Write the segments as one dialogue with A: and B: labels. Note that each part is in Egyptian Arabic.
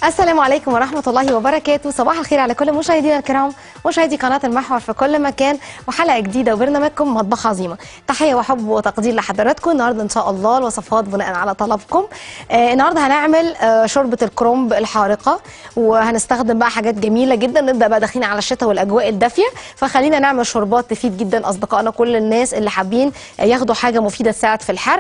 A: السلام عليكم ورحمة الله وبركاته صباح الخير على كل مشاهدينا الكرام مشاهدي قناة المحور في كل مكان وحلقة جديدة وبرنامجكم مطبخ عظيمة تحية وحب وتقدير لحضراتكم النهاردة إن شاء الله الوصفات بناء على طلبكم آه النهاردة هنعمل آه شوربة الكرنب الحارقة وهنستخدم بقى حاجات جميلة جدا نبدأ بقى داخلين على الشتاء والأجواء الدافية فخلينا نعمل شوربات تفيد جدا أصدقائنا كل الناس اللي حابين آه، ياخدوا حاجة مفيدة تساعد في الحرق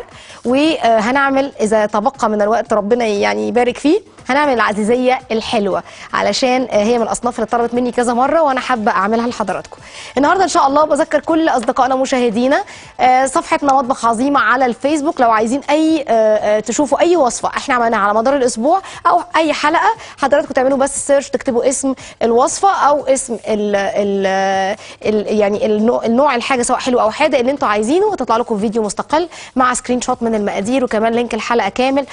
A: وهنعمل إذا تبقى من الوقت ربنا يعني يبارك فيه هنعمل العزيزيه الحلوه علشان آه، هي من الاصناف اللي طلبت مني كذا مره وانا حابه اعملها لحضراتكم النهارده ان شاء الله بذكر كل اصدقائنا مشاهدينا آه، صفحتنا مطبخ عظيمه على الفيسبوك لو عايزين اي آه، آه، تشوفوا اي وصفه احنا عملناها على مدار الاسبوع او اي حلقه حضراتكم تعملوا بس سيرش تكتبوا اسم الوصفه او اسم ال ال ال يعني النوع, النوع الحاجه سواء حلو او حادق اللي انتوا عايزينه وتطلع لكم فيديو مستقل مع سكرين شوت من المقادير وكمان لينك الحلقه كامل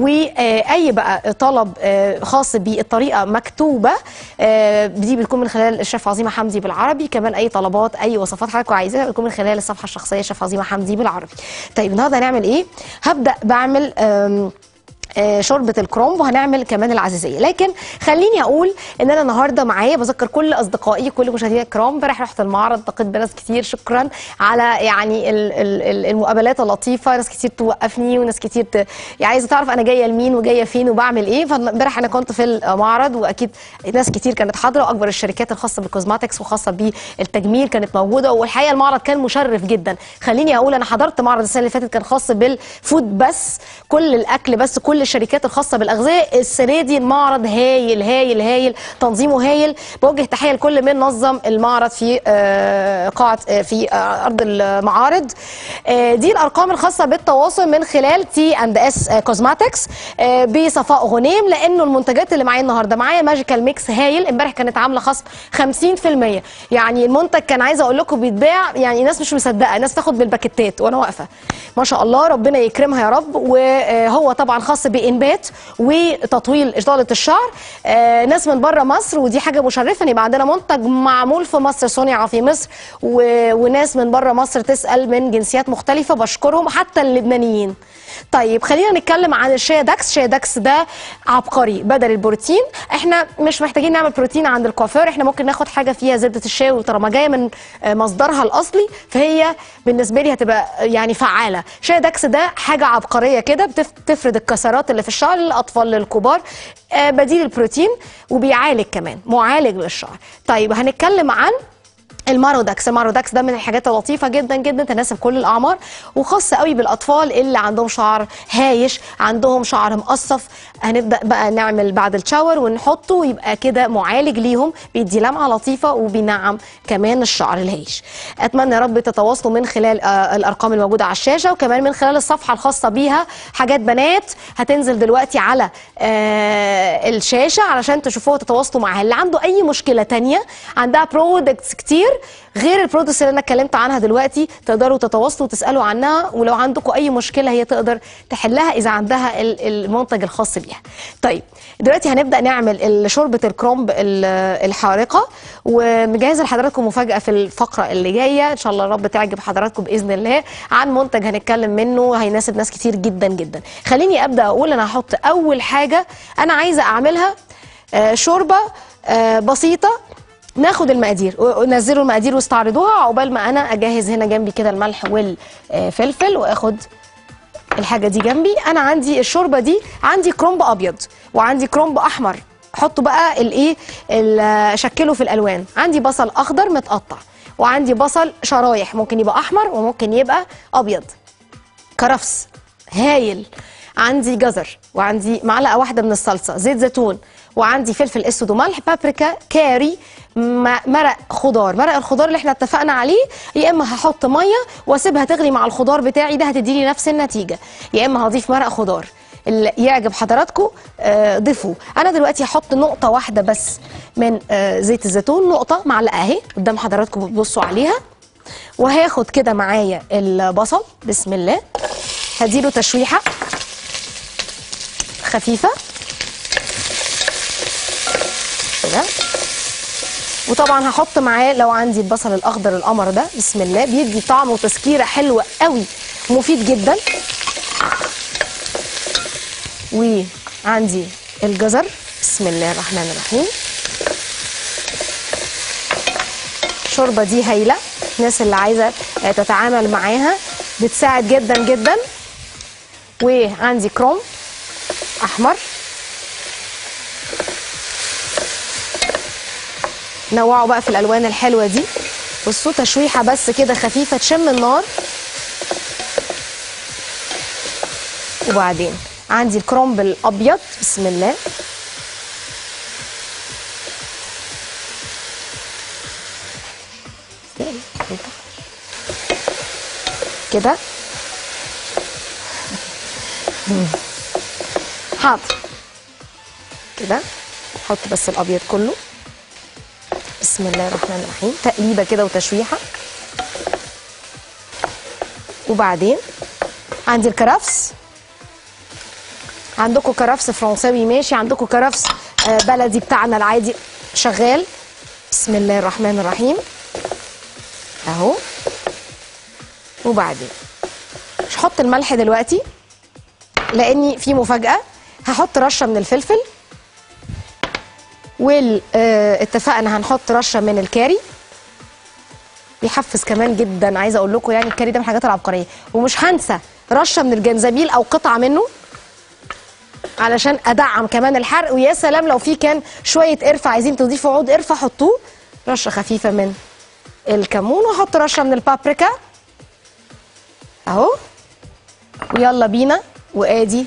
A: واي بقى طلب آه، خاص بالطريقه مكتوبه آه، دي بتكون من خلال الشيف عظيمه حمدي بالعربي كمان اي طلبات اي وصفات حضراتكم عايزينها بتكون من خلال الصفحه الشخصيه الشيف عظيمه حمدي بالعربي طيب النهارده هنعمل ايه هبدا بعمل آم، آه، شوربه الكرومب وهنعمل كمان العزيزيه لكن خليني اقول ان انا النهارده معايا بذكر كل اصدقائي كل مشاهدينا الكرام امبارح رحت المعرض التقيت بناس كتير شكرا على يعني ال- ال- ال- المقابلات اللطيفه ناس كتير توقفني وناس كتير ت... يعني عايزه تعرف انا جايه لمين وجايه فين وبعمل ايه فامبارح انا كنت في المعرض واكيد ناس كتير كانت حاضره واكبر الشركات الخاصه بالكوزماتكس وخاصه بالتجميل كانت موجوده والحقيقه المعرض كان مشرف جدا خليني اقول انا حضرت معرض السنه اللي فاتت كان خاص بالفود بس كل الاكل بس كل الشركات الخاصه بالاغذيه السنه دي المعرض هايل هايل هايل تنظيمه هايل بوجه تحيه لكل من نظم المعرض في آه، قاعه آه، في آه، ارض المعارض آه، دي الارقام الخاصه بالتواصل من خلال تي اند اس كوزماتكس بصفاء غنيم لانه المنتجات اللي معايا النهارده معايا ماجيكال ميكس هايل امبارح كانت عامله خصم 50% يعني المنتج كان عايزه اقول لكم بيتباع يعني الناس مش مصدقه الناس تاخد بالباكيتات وانا واقفه ما شاء الله ربنا يكرمها يا رب وهو طبعا خاص بانبات وتطويل اطاله الشعر آه، ناس من بره مصر ودي حاجه مشرفه ان يبقى عندنا منتج معمول في مصر صنع في مصر و... وناس من بره مصر تسال من جنسيات مختلفه بشكرهم حتى اللبنانيين طيب خلينا نتكلم عن الشيادكس شيادكس ده عبقري بدل البروتين احنا مش محتاجين نعمل بروتين عند الكوافير احنا ممكن ناخد حاجه فيها زبده الشاي وطالما جايه من آه، مصدرها الاصلي فهي بالنسبه لي هتبقى يعني فعاله شيادكس ده حاجه عبقريه كده بتف- بتفرد الكسرات اللي في الشعر للاطفال للكبار آه، بديل البروتين وبيعالج كمان معالج للشعر طيب هنتكلم عن المارودكس المارودكس ده من الحاجات اللطيفه جدا جدا تناسب كل الاعمار وخاصه قوي بالاطفال اللي عندهم شعر هايش عندهم شعر مقصف هنبدا بقى نعمل بعد الشاور ونحطه يبقى كده معالج ليهم بيدي لمعه لطيفه وبينعم كمان الشعر الهايش اتمنى يا رب تتواصلوا من خلال آه الارقام الموجوده على الشاشه وكمان من خلال الصفحه الخاصه بيها حاجات بنات هتنزل دلوقتي على آه الشاشه علشان تشوفوها وتتواصلوا معاها اللي عنده اي مشكله تانية عندها برودكتس كتير غير البرودكتس اللي انا اتكلمت عنها دلوقتي تقدروا تتواصلوا وتسالوا عنها ولو عندكم اي مشكله هي تقدر تحلها اذا عندها ال- المنتج الخاص بيها طيب دلوقتي هنبدا نعمل ال- شوربه الكرومب ال- الحارقه ومجهزه لحضراتكم مفاجاه في الفقره اللي جايه ان شاء الله رب تعجب حضراتكم باذن الله عن منتج هنتكلم منه هيناسب ناس كتير جدا جدا خليني ابدا اقول انا هحط اول حاجه انا عايزه اعملها آه، شوربه آه، بسيطه ناخد المقادير ونزلوا المقادير واستعرضوها عقبال ما انا اجهز هنا جنبي كده الملح والفلفل واخد الحاجه دي جنبي انا عندي الشوربه دي عندي كرومب ابيض وعندي كرومب احمر حطوا بقى الايه ال- شكله في الالوان عندي بصل اخضر متقطع وعندي بصل شرايح ممكن يبقى احمر وممكن يبقى ابيض كرفس هايل عندي جزر وعندي معلقه واحده من الصلصه زيت زيتون وعندي فلفل اسود وملح بابريكا كاري م- مرق خضار مرق الخضار اللي احنا اتفقنا عليه يا اما هحط ميه واسيبها تغلي مع الخضار بتاعي ده هتديني نفس النتيجه يا اما هضيف مرق خضار اللي يعجب حضراتكم آه، ضيفوه انا دلوقتي هحط نقطه واحده بس من آه، زيت الزيتون نقطه معلقه اهي قدام حضراتكم بتبصوا عليها وهاخد كده معايا البصل بسم الله هديله تشويحه خفيفه كده وطبعا هحط معاه لو عندي البصل الاخضر القمر ده بسم الله بيدي طعم وتسكيره حلوه قوي مفيد جدا وعندي الجزر بسم الله الرحمن الرحيم الشوربه دي هايله الناس اللي عايزه تتعامل معاها بتساعد جدا جدا وعندي كروم احمر نوعوا بقى في الالوان الحلوه دي بصوا تشويحه بس كده خفيفه تشم النار وبعدين عندي الكرومب الابيض بسم الله كده حاضر كده حط بس الابيض كله بسم الله الرحمن الرحيم تقليبه كده وتشويحه وبعدين عندي الكرفس عندكم كرفس فرنساوي ماشي عندكم كرفس آه، بلدي بتاعنا العادي شغال بسم الله الرحمن الرحيم اهو وبعدين مش هحط الملح دلوقتي لاني في مفاجاه هحط رشه من الفلفل واتفقنا هنحط رشه من الكاري بيحفز كمان جدا عايزه اقول لكم يعني الكاري ده من الحاجات العبقريه ومش هنسى رشه من الجنزبيل او قطعه منه علشان ادعم كمان الحرق ويا سلام لو في كان شويه قرفه عايزين تضيفوا عود قرفه حطوه رشه خفيفه من الكمون واحط رشه من البابريكا اهو ويلا بينا وادي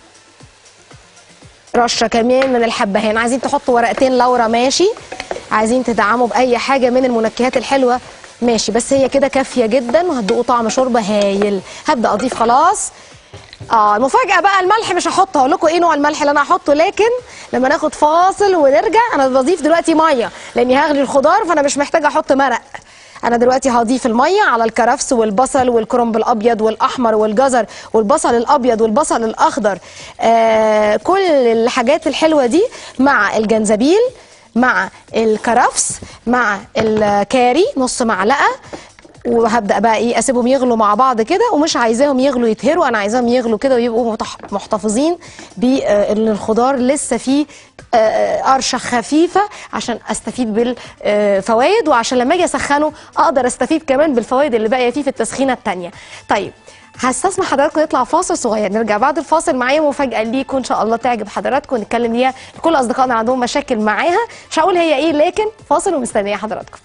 A: رشه كمان من الحبهان عايزين تحطوا ورقتين لورا ماشي عايزين تدعموا باي حاجه من المنكهات الحلوه ماشي بس هي كده كافيه جدا وهتدوقوا طعم شوربه هايل هبدا اضيف خلاص اه المفاجاه بقى الملح مش هحطه هقول لكم ايه نوع الملح اللي انا هحطه لكن لما ناخد فاصل ونرجع انا بضيف دلوقتي ميه لاني هغلي الخضار فانا مش محتاجه احط مرق انا دلوقتي هضيف الميه على الكرفس والبصل والكرنب الابيض والاحمر والجزر والبصل الابيض والبصل الاخضر آه كل الحاجات الحلوه دي مع الجنزبيل مع الكرفس مع الكاري نص معلقه وهبدا بقى ايه اسيبهم يغلوا مع بعض كده ومش عايزاهم يغلوا يتهروا انا عايزاهم يغلوا كده ويبقوا متح- محتفظين بان الخضار لسه فيه آه، آه، قرشه خفيفه عشان استفيد بالفوائد وعشان لما اجي اسخنه اقدر استفيد كمان بالفوائد اللي باقيه فيه في التسخينه الثانيه طيب هستسمح حضراتكم نطلع فاصل صغير نرجع بعد الفاصل معايا مفاجاه ليكم ان شاء الله تعجب حضراتكم نتكلم ليها لكل اصدقائنا عندهم مشاكل معاها مش هقول هي ايه لكن فاصل ومستنيه حضراتكم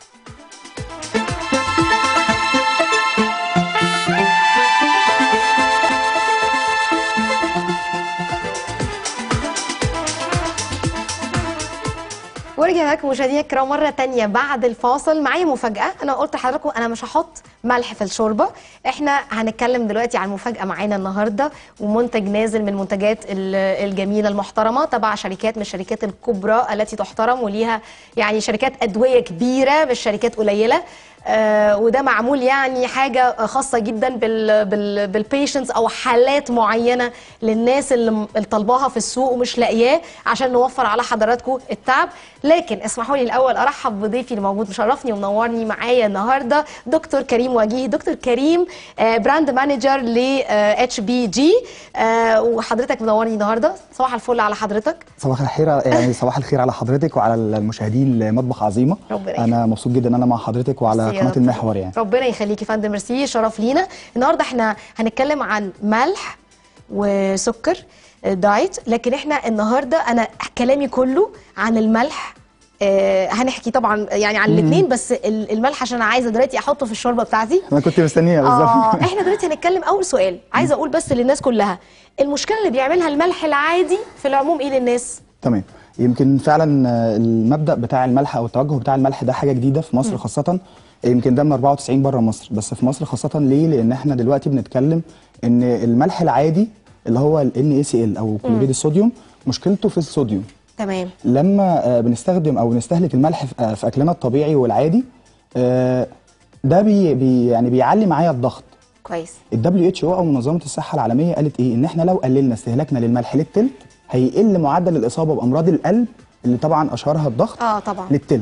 A: ورجعنا لكم مشاهدينا الكرام مره تانية بعد الفاصل معايا مفاجاه انا قلت لحضراتكم انا مش هحط ملح في الشوربه احنا هنتكلم دلوقتي عن مفاجاه معانا النهارده ومنتج نازل من منتجات ال- الجميله المحترمه تبع شركات من الشركات الكبرى التي تحترم وليها يعني شركات ادويه كبيره مش شركات قليله آه وده معمول يعني حاجه خاصه جدا بال بال بالبيشنتس او حالات معينه للناس اللي م- اللي طالباها في السوق ومش لاقياه عشان نوفر على حضراتكم التعب لكن اسمحوا لي الاول ارحب بضيفي اللي موجود مشرفني ومنورني معايا النهارده دكتور كريم وجيه دكتور كريم آه براند مانجر ل اتش بي جي وحضرتك منورني النهارده صباح الفل على حضرتك
B: صباح الخير يعني صباح الخير على حضرتك وعلى المشاهدين لمطبخ عظيمه
A: ربنا
B: انا مبسوط جدا ان انا مع حضرتك وعلى
A: ميرسي يا
B: قناه
A: دكتور.
B: المحور يعني
A: ربنا يخليك يا فندم ميرسي شرف لينا النهارده احنا هنتكلم عن ملح وسكر دايت لكن احنا النهارده انا كلامي كله عن الملح آه هنحكي طبعا يعني عن الاثنين بس ال- الملح عشان انا عايزه دلوقتي احطه في الشوربه بتاعتي
B: انا كنت مستنيها
A: اه
B: بالظبط
A: احنا دلوقتي هنتكلم اول سؤال عايزه اقول بس للناس كلها المشكله اللي بيعملها الملح العادي في العموم ايه للناس
B: تمام يمكن فعلا آه، المبدا بتاع الملح او التوجه بتاع الملح ده حاجه جديده في مصر خاصه يمكن ده من 94 بره مصر بس في مصر خاصه ليه لان احنا دلوقتي بنتكلم ان الملح العادي اللي هو ال NaCl او كلوريد الصوديوم مشكلته في الصوديوم
A: تمام
B: لما آه، بنستخدم او بنستهلك الملح في آه، في اكلنا الطبيعي والعادي آه، ده بي بي يعني بيعلي معايا الضغط
A: كويس
B: ال WHO او منظمه الصحه العالميه قالت ايه ان احنا لو قللنا استهلاكنا للملح للتلت هيقل معدل الاصابه بامراض القلب اللي طبعا اشهرها الضغط
A: اه طبعا
B: للتلت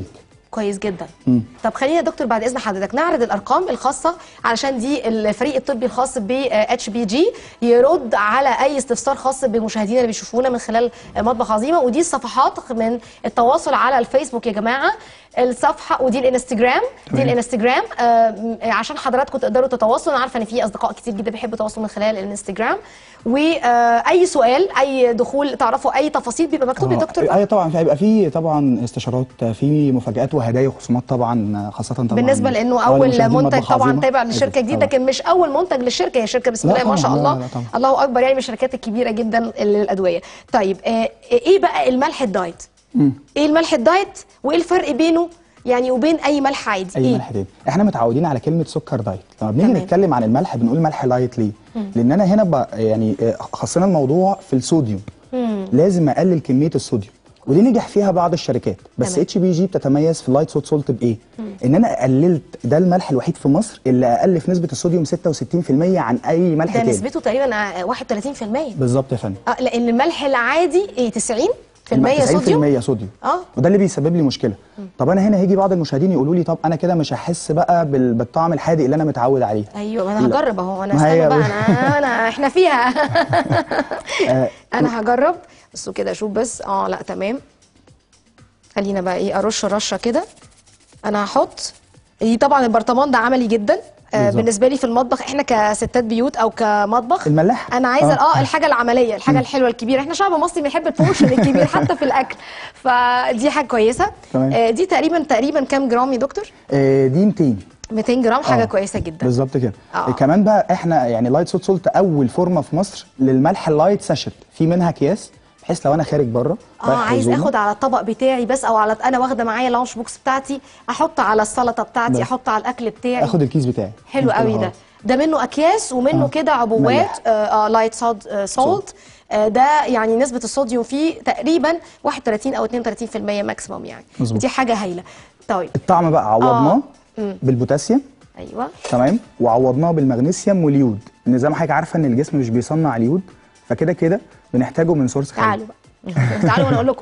A: كويس جدا طب خلينا يا دكتور بعد اذن حضرتك نعرض الارقام الخاصه علشان دي الفريق الطبي الخاص ب اتش بي جي يرد على اي استفسار خاص بمشاهدينا اللي بيشوفونا من خلال مطبخ عظيمه ودي الصفحات من التواصل على الفيسبوك يا جماعه الصفحه ودي الانستجرام دي
B: تمام.
A: الانستجرام آه، عشان حضراتكم تقدروا تتواصلوا انا عارفه ان في اصدقاء كتير جدا بيحبوا يتواصلوا من خلال الانستجرام واي سؤال اي دخول تعرفوا اي تفاصيل بيبقى مكتوب يا
B: آه،
A: دكتور
B: ايوه طبعا هيبقى في طبعا استشارات في مفاجآت وهدايا وخصومات طبعا خاصه طبعا
A: بالنسبه لانه
B: آه،
A: اول
B: لمشاهدين
A: منتج
B: مطبخ
A: طبعا
B: عظيمة.
A: تابع لشركه
B: أيوة،
A: جديده
B: طبعاً.
A: لكن مش اول منتج للشركه هي شركه بسم
B: لا
A: الله ما
B: طبعاً،
A: شاء
B: لا،
A: الله
B: لا طبعاً.
A: الله اكبر يعني من الشركات الكبيره جدا للادويه طيب آه، ايه بقى الملح الدايت ايه الملح الدايت وايه الفرق بينه يعني وبين اي ملح عادي
B: اي
A: ايه
B: ملح تاني احنا متعودين على كلمه سكر دايت لما بنيجي
A: تمام.
B: نتكلم عن الملح بنقول ملح لايت ليه لان انا هنا ب... يعني آه، خصنا الموضوع في الصوديوم لازم اقلل كميه الصوديوم ودي نجح فيها بعض الشركات بس
A: تمام.
B: اتش بي جي بتتميز في اللايت صوت سولت بايه ان انا قللت ده الملح الوحيد في مصر اللي اقل في نسبه الصوديوم 66% عن اي ملح
A: ده
B: تاني
A: نسبته تقريبا آه، 31%
B: بالظبط يا فندم
A: اه لان الملح العادي ايه 90%
B: 90%
A: صوديوم
B: صوديوم
A: اه
B: وده اللي بيسبب لي مشكله طب انا هنا هيجي بعض المشاهدين يقولوا لي طب انا كده مش هحس بقى بال- بالطعم الحادق اللي انا متعود عليه
A: ايوه ما انا
B: لا.
A: هجرب اهو انا
B: ما
A: استنى
B: هي-
A: بقى انا انا احنا فيها
B: آه،
A: انا هجرب بصوا كده اشوف بس اه لا تمام خلينا بقى ايه ارش رشه كده انا هحط دي طبعا البرطمان ده عملي جدا آه
B: بالظبط.
A: بالنسبه لي في المطبخ احنا كستات بيوت او كمطبخ
B: الملاح؟
A: انا عايزه
B: آه.
A: اه الحاجه العمليه الحاجه الحلوه الكبيره احنا شعب مصري بنحب البورشن الكبير حتى في الاكل فدي حاجه كويسه
B: تمام.
A: آه دي تقريبا تقريبا كام جرام يا دكتور
B: آه، دي 200
A: 200 جرام حاجه
B: آه.
A: كويسه جدا
B: بالظبط كده
A: آه.
B: كمان بقى احنا يعني لايت صوت سولت اول فورمه في مصر للملح اللايت ساشت في منها اكياس بحيث لو انا خارج بره
A: اه عايز اخد على الطبق بتاعي بس او على انا واخده معايا لانش بوكس بتاعتي احط على السلطه بتاعتي
B: بس.
A: احط على الاكل بتاعي
B: اخد الكيس بتاعي
A: حلو
B: مش كده
A: قوي ده
B: خالص.
A: ده منه اكياس ومنه
B: آه.
A: كده عبوات
B: ملح.
A: آه, اه لايت صود آه سولت آه ده يعني نسبه الصوديوم فيه تقريبا 31 او 32% ماكسيموم يعني
B: مظبوط.
A: دي حاجه هايله طيب
B: الطعم بقى عوضناه
A: مم.
B: بالبوتاسيوم
A: ايوه
B: تمام وعوضناه بالمغنيسيوم واليود ان زي ما حضرتك عارفه ان الجسم مش بيصنع اليود فكده كده بنحتاجه من سورس خارجي
A: تعالوا بقى تعالوا وانا اقول لكم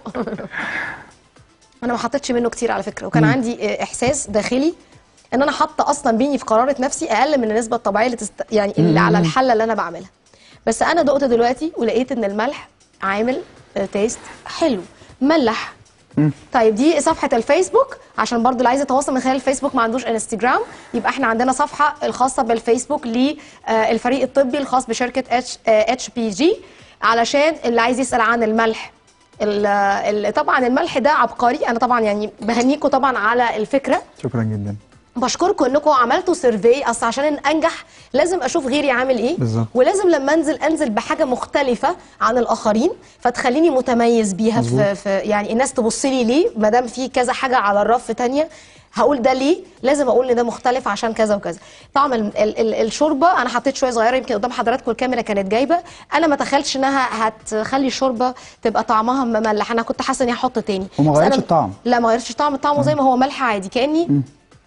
A: انا ما حطيتش منه كتير على فكره وكان عندي آه، احساس داخلي ان انا حاطه اصلا بيني في قراره نفسي اقل من النسبه الطبيعيه اللي تست... يعني اللي على الحله اللي انا بعملها بس انا دقت دلوقتي ولقيت ان الملح عامل آه، تيست حلو ملح طيب دي صفحه الفيسبوك عشان برضو اللي عايز يتواصل من خلال الفيسبوك ما عندوش انستجرام يبقى احنا عندنا صفحه الخاصه بالفيسبوك للفريق الطبي الخاص بشركه اتش اتش بي جي علشان اللي عايز يسال عن الملح ال- ال- طبعا الملح ده عبقري انا طبعا يعني بهنيكم طبعا على الفكره
B: شكرا جدا
A: بشكركم انكم عملتوا سيرفي اصل عشان انجح لازم اشوف غيري عامل ايه
B: بالظبط.
A: ولازم لما انزل انزل بحاجه مختلفه عن الاخرين فتخليني متميز بيها في,
B: مظبوط.
A: في يعني الناس تبص لي ليه ما دام في كذا حاجه على الرف تانية هقول ده ليه لازم اقول ان ده مختلف عشان كذا وكذا طعم ال ال ال الشوربه انا حطيت شويه صغيره يمكن قدام حضراتكم الكاميرا كانت جايبه انا ما تخيلتش انها هتخلي الشوربه تبقى طعمها مملح انا كنت حاسه اني هحط تاني
B: وما
A: بس
B: غيرتش
A: أنا-
B: الطعم.
A: لا ما غيرتش طعم طعمه زي ما هو ملح عادي كاني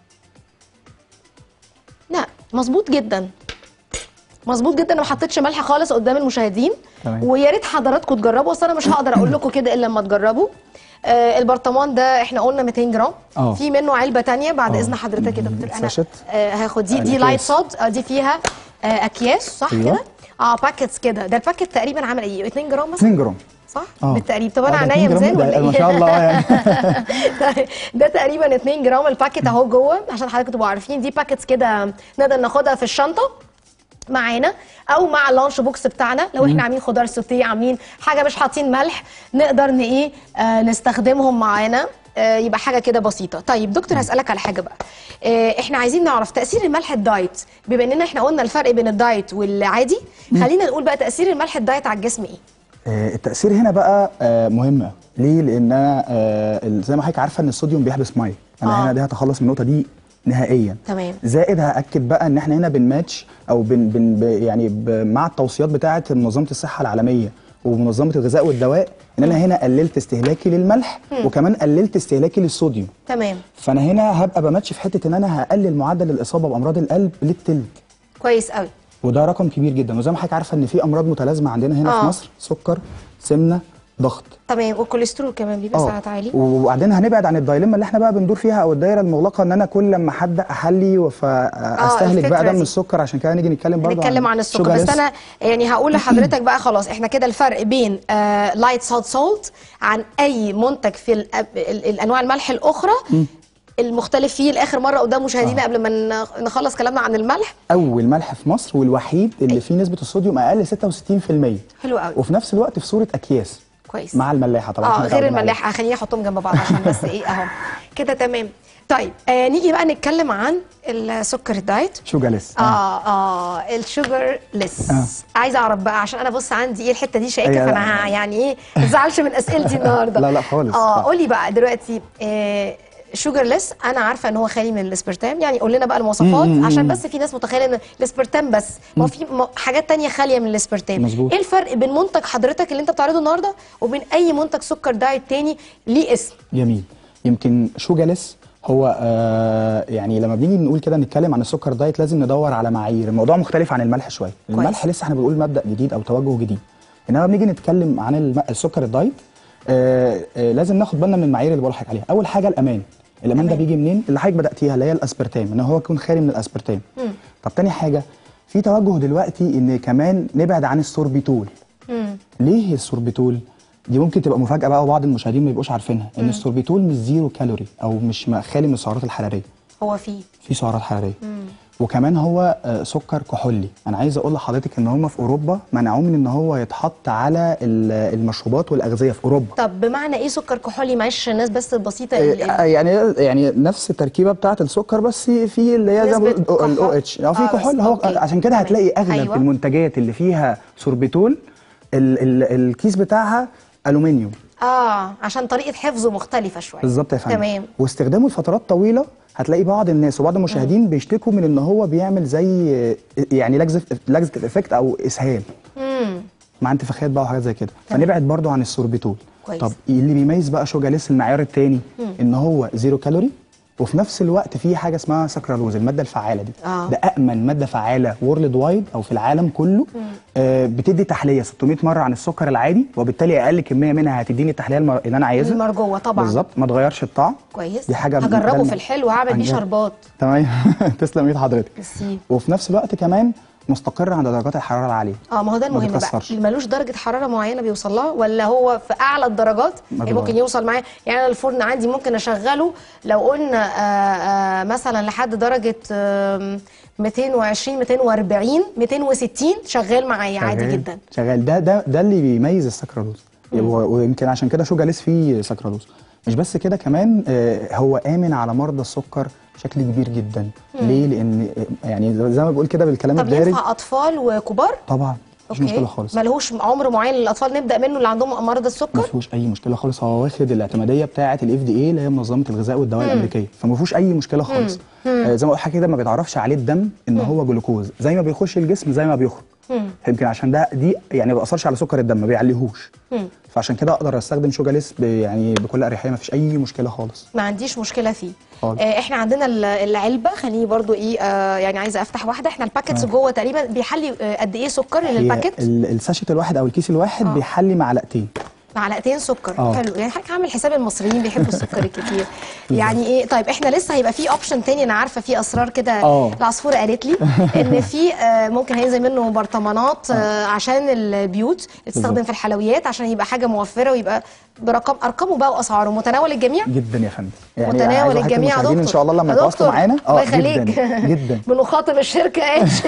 A: لا مظبوط جدا مظبوط جدا انا ما حطيتش ملح خالص قدام المشاهدين
B: تمام.
A: ويا ريت حضراتكم تجربوا اصل انا مش هقدر اقول لكم كده الا لما تجربوا آه البرطمان ده احنا قلنا 200 جرام
B: آه.
A: في منه علبه تانية بعد
B: آه.
A: اذن حضرتك يا دكتور انا
B: ساشت.
A: آه هاخد دي دي
B: الأكياس.
A: لايت صود آه دي فيها آه اكياس صح
B: أيوة.
A: كده اه باكيتس كده ده الباكيت تقريبا عامل ايه 2 جرام مثلا
B: 2 جرام
A: صح
B: آه.
A: بالتقريب طب انا
B: آه، ده
A: عينيا
B: 2 جرام
A: ميزان
B: ده-
A: ولا ايه
B: ما شاء الله يعني
A: ده تقريبا 2 جرام الباكيت اهو جوه عشان حضرتك تبقوا عارفين دي باكيتس كده نقدر ناخدها في الشنطه معانا او مع اللانش بوكس بتاعنا لو احنا عاملين خضار سوتيه عاملين حاجه مش حاطين ملح نقدر ن ايه آه نستخدمهم معانا آه يبقى حاجه كده بسيطه طيب دكتور هسالك على حاجه بقى آه احنا عايزين نعرف تاثير الملح الدايت بما اننا احنا قلنا الفرق بين الدايت والعادي خلينا نقول بقى تاثير الملح الدايت على الجسم ايه
B: آه، التأثير هنا بقى آه، مهم أوي. ليه؟ لأن أنا آه، ال- زي ما حضرتك عارفة إن الصوديوم بيحبس مية، أنا
A: آه.
B: هنا دي هتخلص من النقطة دي نهائيا.
A: تمام.
B: زائد هأكد بقى إن إحنا هنا بنماتش أو بن بن ب- يعني ب مع التوصيات بتاعة منظمة الصحة العالمية ومنظمة الغذاء والدواء إن أنا هنا قللت استهلاكي للملح وكمان قللت استهلاكي للصوديوم.
A: تمام
B: فأنا هنا هبقى بماتش في حتة إن أنا هقلل معدل الإصابة بأمراض القلب للتلت.
A: كويس قوي
B: وده رقم كبير جدا وزي ما حضرتك عارفه ان في امراض متلازمه عندنا هنا
A: آه.
B: في مصر سكر سمنه ضغط
A: تمام والكوليسترول كمان بيبقى ساعات عالي
B: وبعدين هنبعد عن الدايلما اللي احنا بقى بندور فيها او الدايره المغلقه ان انا كل لما حد احلي فاستهلك
A: الفكرة
B: بقى دم
A: دي.
B: السكر عشان كده نيجي نتكلم برضه
A: نتكلم عن السكر
B: sugar
A: بس
B: less.
A: انا يعني هقول لحضرتك بقى خلاص احنا كده الفرق بين لايت سولت سولت عن اي منتج في ال ال الانواع الملح الاخرى المختلف فيه لاخر مره قدام مشاهدينا قبل ما ن- نخلص كلامنا عن الملح
B: اول ملح في مصر والوحيد اللي فيه نسبه الصوديوم اقل 66%
A: حلو قوي
B: وفي نفس الوقت في صوره اكياس
A: كويس
B: مع الملاحه طبعا
A: اه
B: إحنا
A: غير
B: متعودين عليها.
A: الملاح خليني احطهم جنب بعض عشان بس ايه اهو كده تمام طيب آه نيجي بقى نتكلم عن السكر الدايت
B: شوجر ليس
A: اه اه الشوجر ليس
B: آه.
A: عايزه اعرف بقى عشان انا بص عندي ايه الحته دي شائكه
B: أيوة.
A: فانا ه- يعني ايه ما تزعلش من اسئلتي النهارده
B: لا، لا خالص.
A: اه
B: لا.
A: قولي بقى دلوقتي آه شوجر ليس انا عارفه ان هو خالي من الاسبرتام يعني قول لنا بقى المواصفات عشان بس في ناس متخيله ان الاسبرتام بس ما هو في م- حاجات تانية خاليه من الاسبرتام
B: مظبوط.
A: ايه الفرق بين منتج حضرتك اللي انت بتعرضه النهارده وبين اي منتج سكر دايت تاني ليه اسم
B: جميل يمكن شوجالس هو آه يعني لما بنيجي نقول كده نتكلم عن السكر دايت لازم ندور على معايير الموضوع مختلف عن الملح شويه
A: كويس.
B: الملح لسه احنا بنقول مبدا جديد او توجه جديد انما بنيجي نتكلم عن الم... السكر الدايت آه آه لازم ناخد بالنا من المعايير اللي بقول لحضرتك عليها اول حاجه الامان الامان ده
A: تمام.
B: بيجي منين اللي حضرتك بداتيها اللي هي الاسبرتام ان هو يكون خالي من الاسبرتام طب تاني حاجه في توجه دلوقتي ان كمان نبعد عن السوربيتول
A: مم.
B: ليه السوربيتول دي ممكن تبقى مفاجاه بقى وبعض المشاهدين ما يبقوش عارفينها ان السوربيتول مش زيرو كالوري او مش م- خالي من السعرات الحراريه
A: هو فيه
B: في سعرات حراريه وكمان هو آه، سكر كحولي انا عايز اقول لحضرتك ان هم في اوروبا منعوه من ان هو يتحط على ال- المشروبات والاغذيه في اوروبا
A: طب بمعنى ايه سكر كحولي معلش الناس بس البسيطه اللي
B: آه، يعني يعني نفس التركيبه بتاعه السكر بس في اللي هي زي ما
A: نسبة
B: بقول الاو
A: كحول.
B: اتش او في
A: آه، بس
B: كحول هو
A: أوكي.
B: عشان كده
A: تمام.
B: هتلاقي اغلب
A: أيوة.
B: المنتجات اللي فيها سوربيتول ال ال الكيس بتاعها الومنيوم
A: اه عشان طريقه حفظه مختلفه شويه
B: بالظبط يا فندم
A: تمام
B: واستخدامه لفترات طويله هتلاقي بعض الناس وبعض المشاهدين بيشتكوا من ان هو بيعمل زي يعني لاكزف لاكزف افكت او اسهال
A: امم
B: مع انتفاخات بقى وحاجات زي كده
A: تمام.
B: فنبعد برضو عن السوربيتول
A: كويس.
B: طب اللي بيميز بقى شوجاليس المعيار التاني ان هو زيرو كالوري وفي نفس الوقت في حاجه اسمها سكرالوز الماده الفعاله دي
A: آه.
B: ده امن ماده فعاله وورلد وايد او في العالم كله آه بتدي تحليه 600 مره عن السكر العادي وبالتالي اقل كميه منها هتديني التحليه الم- اللي انا عايزها
A: المرجوه طبعا
B: بالظبط ما تغيرش الطعم
A: كويس
B: دي حاجه
A: هجربه
B: ده-
A: في الحلو هعمل بيه
B: هنجرب.
A: شربات
B: تمام تسلم ايد حضرتك
A: ميرسي.
B: وفي نفس الوقت كمان مستقر عند درجات الحراره العاليه
A: اه ما هو ده
B: ما
A: المهم بقى
B: بيتكسرش.
A: اللي ملوش درجه حراره معينه بيوصل لها ولا هو في اعلى الدرجات
B: ما
A: يعني ممكن
B: بيغير.
A: يوصل معايا يعني انا الفرن عندي ممكن اشغله لو قلنا آه آه مثلا لحد درجه آه 220 240 260 شغال معايا عادي
B: شغال-
A: جدا
B: شغال ده ده ده اللي بيميز السكرالوز و- ويمكن عشان كده شوجاليس فيه سكرالوز مش بس كده كمان آه، هو امن على مرضى السكر بشكل كبير جدا ليه لان آه، يعني زي ما بقول كده بالكلام
A: طب
B: الدارج
A: ينفع اطفال وكبار
B: طبعا مش مشكله خالص
A: ملهوش عمر معين للاطفال نبدا منه اللي عندهم مرض
B: ما
A: السكر
B: فيهوش اي مشكله خالص هو واخد الاعتماديه بتاعه الاف دي اي اللي هي منظمه الغذاء والدواء الامريكيه فما فيهوش اي مشكله خالص آه زي ما قلت كده ما بيتعرفش عليه الدم ان هو جلوكوز زي ما بيخش الجسم زي ما بيخرج يمكن عشان ده دي يعني ما بيأثرش على سكر الدم ما بيعليهوش فعشان كده اقدر استخدم شوجاليس ب- يعني بكل اريحيه ما فيش اي مشكله خالص
A: ما عنديش مشكله فيه
B: خالص.
A: آه احنا عندنا ال- العلبه خليني برضو ايه آه يعني عايزه افتح واحده احنا الباكتس جوه تقريبا بيحلي آه قد ايه سكر
B: هي
A: للباكت
B: ال- الساشيت الواحد او الكيس الواحد
A: آه.
B: بيحلي معلقتين
A: معلقتين سكر
B: آه.
A: حلو يعني حضرتك عامل حساب المصريين بيحبوا السكر الكتير يعني ايه طيب احنا لسه هيبقى في اوبشن تاني انا عارفه في اسرار كده
B: آه.
A: العصفوره قالت لي ان في آه ممكن هينزل منه برطمانات آه عشان البيوت تستخدم
B: بالظبط.
A: في الحلويات عشان يبقى حاجه موفره ويبقى برقم ارقامه بقى واسعاره متناول الجميع
B: جدا يا فندم يعني
A: متناول
B: عايز أحكي
A: الجميع يا
B: المشاهدين
A: دكتور
B: ان شاء الله لما
A: يا
B: يتواصلوا
A: دكتور،
B: معانا
A: الله يخليك
B: جدا جدا
A: بنخاطب الشركه اتش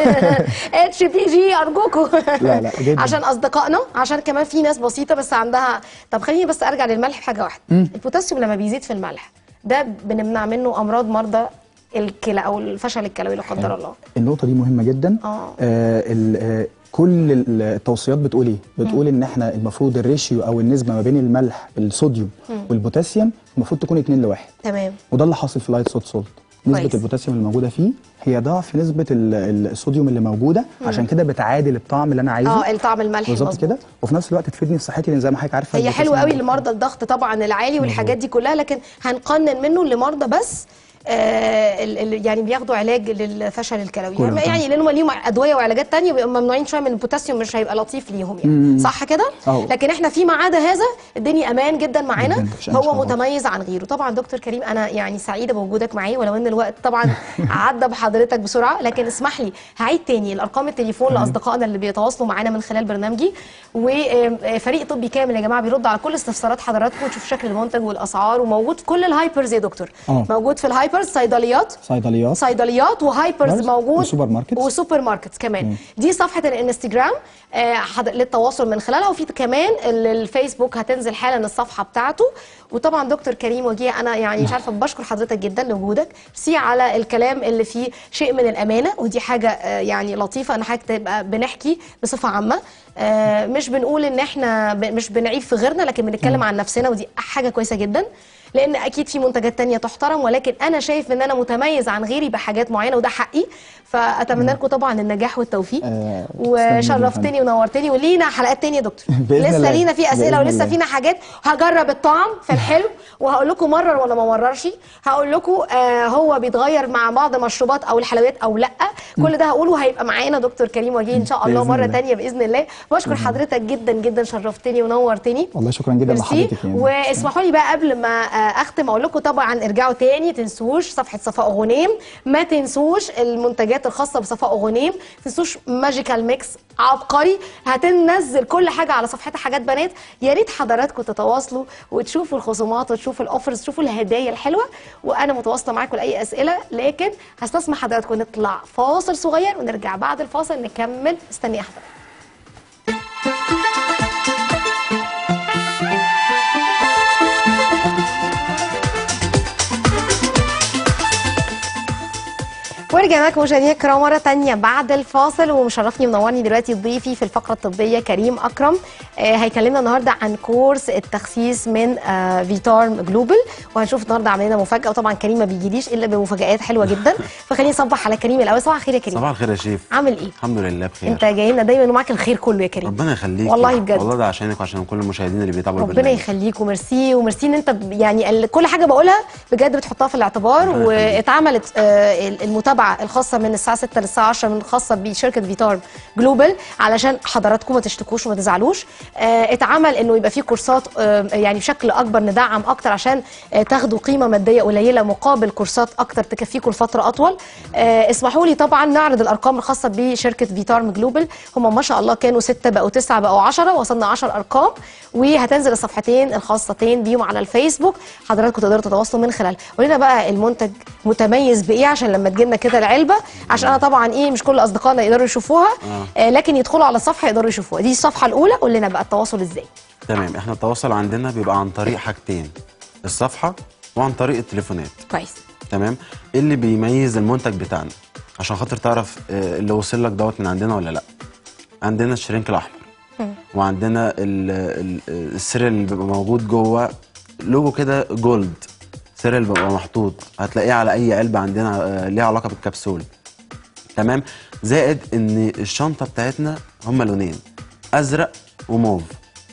A: اتش بي جي ارجوكم
B: لا، لا، جداً.
A: عشان اصدقائنا عشان كمان في ناس بسيطه بس عندها طب خليني بس ارجع للملح في حاجه واحده البوتاسيوم لما بيزيد في الملح ده بنمنع منه امراض مرضى الكلى او الفشل الكلوي لا قدر الله
B: النقطة دي مهمة جدا
A: آه.
B: آه ال- آه كل ال- التوصيات بتقول ايه؟ بتقول ان احنا المفروض الريشيو او النسبة ما بين الملح الصوديوم والبوتاسيوم المفروض تكون 2 لواحد
A: تمام
B: وده اللي حاصل في لايت صوت سولت نسبة
A: كويس.
B: البوتاسيوم اللي موجودة فيه هي ضعف نسبة ال- ال- الصوديوم اللي موجودة عشان كده بتعادل الطعم اللي انا عايزه
A: اه الطعم الملح
B: بالظبط
A: مظبوط.
B: كده وفي نفس الوقت تفيدني في صحتي لان زي ما حضرتك عارفه
A: هي حلوه
B: البوتاسيوم
A: قوي لمرضى الضغط طبعا العالي والحاجات دي كلها لكن هنقنن منه لمرضى بس آه ال- ال- يعني بياخدوا علاج للفشل الكلوي
B: كولون
A: يعني, يعني لان هم ليهم ادويه وعلاجات تانية بيبقوا ممنوعين شويه من البوتاسيوم مش هيبقى لطيف ليهم يعني صح كده
B: أهو.
A: لكن احنا فيما عدا هذا الدنيا امان جدا معانا
B: جداً، مفيش أي مشكلة
A: هو
B: خالص.
A: متميز عن غيره طبعا دكتور كريم انا يعني سعيده بوجودك معايا ولو ان الوقت طبعا عدى بحضرتك بسرعه لكن اسمح لي هعيد تاني الارقام التليفون لاصدقائنا اللي بيتواصلوا معانا من خلال برنامجي وفريق طبي كامل يا جماعه بيرد على كل استفسارات حضراتكم وتشوف شكل المنتج والاسعار وموجود في كل الهايبرز يا دكتور
B: آه.
A: موجود في الهايبرز صيدليات
B: صيدليات
A: صيدليات وهايبرز
B: بس،
A: موجود
B: وسوبر ماركتس.
A: وسوبر ماركتس كمان دي صفحه الانستجرام آه، حض- للتواصل من خلالها وفي كمان ال- الفيسبوك هتنزل حالا الصفحه بتاعته وطبعا دكتور كريم وجيه انا يعني مش عارفه بشكر حضرتك جدا لوجودك سي على الكلام اللي فيه شيء من الامانه ودي حاجه آه، يعني لطيفه انا حضرتك تبقى بنحكي بصفه عامه آه، مش بنقول ان احنا ب- مش بنعيب في غيرنا لكن بنتكلم عن نفسنا ودي حاجه كويسه جدا لان اكيد في منتجات تانية تحترم ولكن انا شايف ان انا متميز عن غيري بحاجات معينه وده حقي فاتمنى لكم طبعا النجاح والتوفيق
B: آه، تسلمي جداً يا
A: وشرفتني ونورتني ولينا حلقات تانية يا دكتور
B: بإذن
A: لسه
B: الله.
A: لينا في اسئله
B: بإذن
A: ولسه
B: الله.
A: فينا حاجات هجرب الطعم في الحلو وهقول لكم مرر ولا ما مررش هقول لكم آه هو بيتغير مع بعض المشروبات او الحلويات او لا كل ده هقوله هيبقى معانا دكتور كريم وجيه ان شاء الله
B: بإذن
A: مره
B: الله.
A: تانية باذن الله بشكر حضرتك جدا جدا شرفتني ونورتني
B: والله شكرا جدا
A: ميرسي.
B: لحضرتك يعني
A: واسمحوا لي بقى قبل ما آه، اختم اقول لكم طبعا ارجعوا تاني تنسوش صفحه صفاء غنيم ما تنسوش المنتجات الخاصه بصفاء غنيم تنسوش ماجيكال ميكس عبقري هتنزل كل حاجه على صفحتها حاجات بنات يا ريت حضراتكم تتواصلوا وتشوفوا الخصومات وتشوفوا الاوفرز تشوفوا الهدايا الحلوه وانا متواصله معاكم لاي اسئله لكن هستسمح حضراتكم نطلع فاصل صغير ونرجع بعد الفاصل نكمل استني حضرتك ورجعنا لكم مشاهدينا الكرام مره تانية بعد الفاصل ومشرفني ومنورني دلوقتي ضيفي في الفقره الطبيه كريم اكرم آه هيكلمنا النهارده عن كورس التخسيس من آه فيتارم جلوبال وهنشوف النهارده عامل لنا مفاجاه وطبعا كريم ما بيجيليش الا بمفاجات حلوه جدا فخليني اصبح على كريم الاول صباح الخير يا كريم
C: صباح الخير يا شيف
A: عامل ايه
C: الحمد لله بخير
A: انت جاي لنا دايما ومعاك الخير كله يا كريم
C: ربنا يخليك
A: والله بجد.
C: والله ده عشانك وعشان كل المشاهدين اللي بيتابعوا
A: ربنا
C: البرنامج.
A: يخليك وميرسي وميرسي ان انت ب- يعني ال- كل حاجه بقولها بجد بتحطها في الاعتبار
C: ربنا يخليك.
A: واتعملت آه، ال- المتابعه الخاصه من الساعه 6 للساعه 10 من خاصه بشركه فيتار جلوبال علشان حضراتكم ما تشتكوش وما تزعلوش آه، اتعمل انه يبقى في كورسات آه، يعني بشكل اكبر ندعم اكتر عشان آه، تاخدوا قيمه ماديه قليله مقابل كورسات اكتر تكفيكم لفتره اطول آه، اسمحوا لي طبعا نعرض الارقام الخاصه بشركه فيتارم جلوبال هم ما شاء الله كانوا ستة بقوا تسعة بقوا 10 وصلنا 10 ارقام وهتنزل الصفحتين الخاصتين بيهم على الفيسبوك حضراتكم تقدروا تتواصلوا من خلال قولنا بقى المنتج متميز بايه عشان لما تجيلنا كده العلبه عشان انا طبعا ايه مش كل اصدقائنا يقدروا يشوفوها آه لكن يدخلوا على الصفحه يقدروا يشوفوها دي الصفحه الاولى قول لنا بقى التواصل ازاي
C: تمام احنا التواصل عندنا بيبقى عن طريق حاجتين الصفحه وعن طريق التليفونات
A: كويس
C: تمام ايه اللي بيميز المنتج بتاعنا عشان خاطر تعرف آه، اللي وصل لك دوت من عندنا ولا لا عندنا الشرينك الاحمر وعندنا ال- ال- السر اللي بيبقى موجود جوه لوجو كده جولد سر اللي بيبقى محطوط هتلاقيه على اي علبه عندنا آه، ليها علاقه بالكبسول تمام زائد ان الشنطه بتاعتنا هما لونين ازرق وموف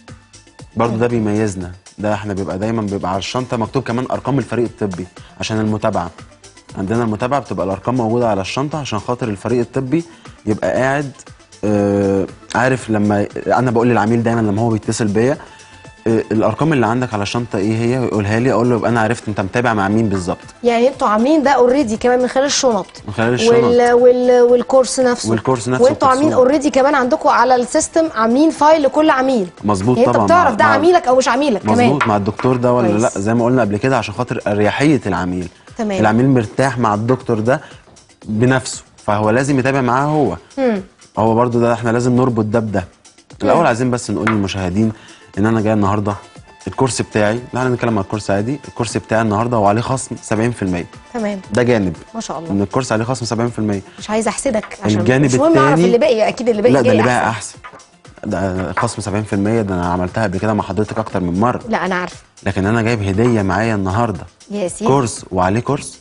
C: برضو ده بيميزنا ده احنا بيبقى دايما بيبقى على الشنطه مكتوب كمان ارقام الفريق الطبي عشان المتابعه عندنا المتابعه بتبقى الارقام موجوده على الشنطه عشان خاطر الفريق الطبي يبقى قاعد آه عارف لما انا بقول للعميل دايما لما هو بيتصل بيا آه الارقام اللي عندك على الشنطه ايه هي يقولها لي اقول له يبقى انا عرفت انت متابع مع مين بالظبط
A: يعني انتوا عاملين ده اوريدي كمان من خلال الشنط
C: من خلال الشنط.
A: وال... وال... والكورس نفسه
C: والكورس نفسه
A: وانتوا عاملين
C: والكبسولة.
A: اوريدي كمان عندكم على السيستم عاملين فايل لكل عميل
C: مظبوط
A: يعني انت
C: طبعا
A: بتعرف
C: مع-
A: ده
C: مع-
A: عميلك او مش عميلك كمان
C: مظبوط مع الدكتور ده ولا
A: كويس.
C: لا زي ما قلنا قبل كده عشان خاطر اريحيه العميل
A: تمام.
C: العميل مرتاح مع الدكتور ده بنفسه فهو لازم يتابع معاه هو هو برضو ده احنا لازم نربط ده بده الاول عايزين بس نقول للمشاهدين ان انا جاي النهارده الكورس بتاعي لا احنا نتكلم عن الكورس عادي الكورس بتاعي النهارده وعليه خصم 70%
A: تمام
C: ده جانب
A: ما شاء الله
C: ان الكورس عليه خصم 70%
A: مش عايزه احسدك عشان
C: الجانب
A: مش مهم اعرف
C: التاني-
A: اللي باقي اكيد اللي باقي
C: لا ده
A: جاي
C: اللي بقى
A: أحسن.
C: احسن ده خصم 70% ده انا عملتها قبل كده مع حضرتك اكتر من مره
A: لا انا عارفه
C: لكن انا جايب هديه معايا النهارده
A: يا سيدي
C: كورس وعليه كورس